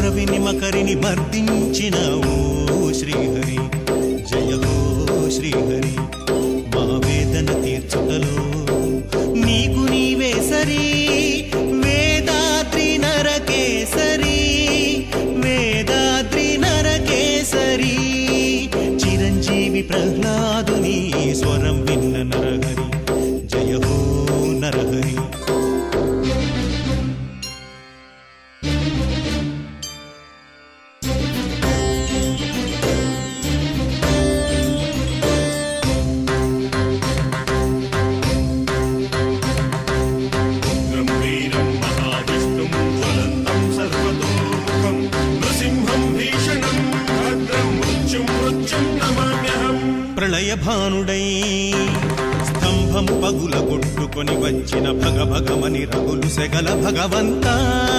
మొరవిని మకరిని మర్దించిన ఓ శ్రీహరి జయ హో శ్రీహరి మా వేదన తీర్చుటలో నీకు నీవే సరి వేదాద్రి నరకేసరి వేదాద్రి నరకేసరి చిరంజీవి ప్రహ్లాదుని స్వరం విన్న నరహరి జయ హో నరహరి ఉగ్రం వీరం మహావిష్ణుం జ్వలంతం సర్వతోముఖం నృసింహం భీషణం భద్రం మృత్యుం మృత్యుం నమామ్యహం ప్రళయ భానుడై స్తంభం పగుల కొట్టుకొని వచ్చిన భగ భగమని రగులు సెగల భగవంతా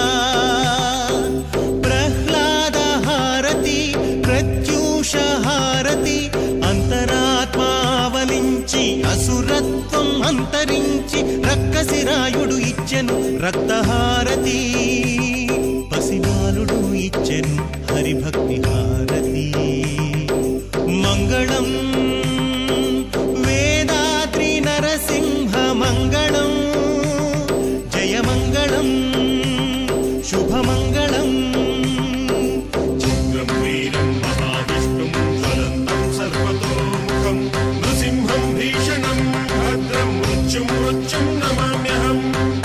ప్రహ్లాద హారతి ప్రత్యూష హారతి అంతరాత్మావలించి అసురత్వం అంతరించి రక్కసిరాయుడు ఇచ్చెను రక్తహారతి పసిబాలుడు ఇచ్చెను హరిభక్తి హారతి మంగళం వేదాద్రి నరసింహ మంగళం జయమంగళం శుభమంగళం ఉగ్రం వీరం మహావిష్ణుం జ్వలంతం సర్వతోముఖం నృసింహం భీషణం భద్రం మృత్యుం మృత్యుం నమామ్యహం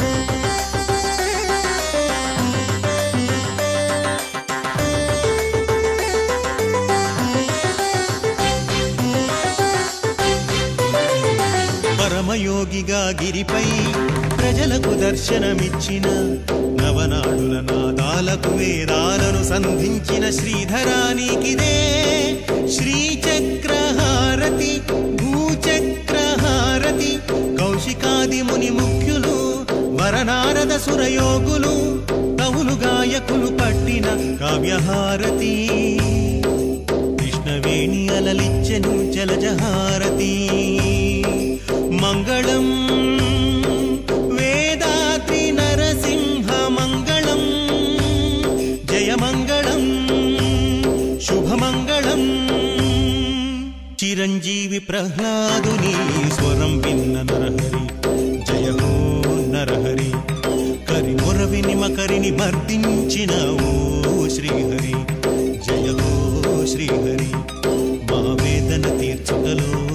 పరమయోగిగా గిరిపై ప్రజలకు దర్శనమిచ్చిన నవనాడుల నాదాలకు వేదాలను సంధించిన శ్రీధరానికిదే శ్రీచక్రహారతి భూచక్రహారతి కౌశికాది ముని ముఖ్యులు వరనారద సురయోగులు కవులు గాయకులు పట్టిన కావ్యహారతి కృష్ణవేణి అలలిచ్చెను జలజహారతి మంగళం వేదాద్రి నరసింహ మంగళం జయమంగళం శుభమంగళం చిరంజీవి ప్రహ్లాదుని స్వరం విన్న నరహరి జయ హో నరహరి కరి మొరవిని మకరిని మర్దించిన ఓ శ్రీహరి జయ హో శ్రీహరి మా వేదన తీర్చుటలో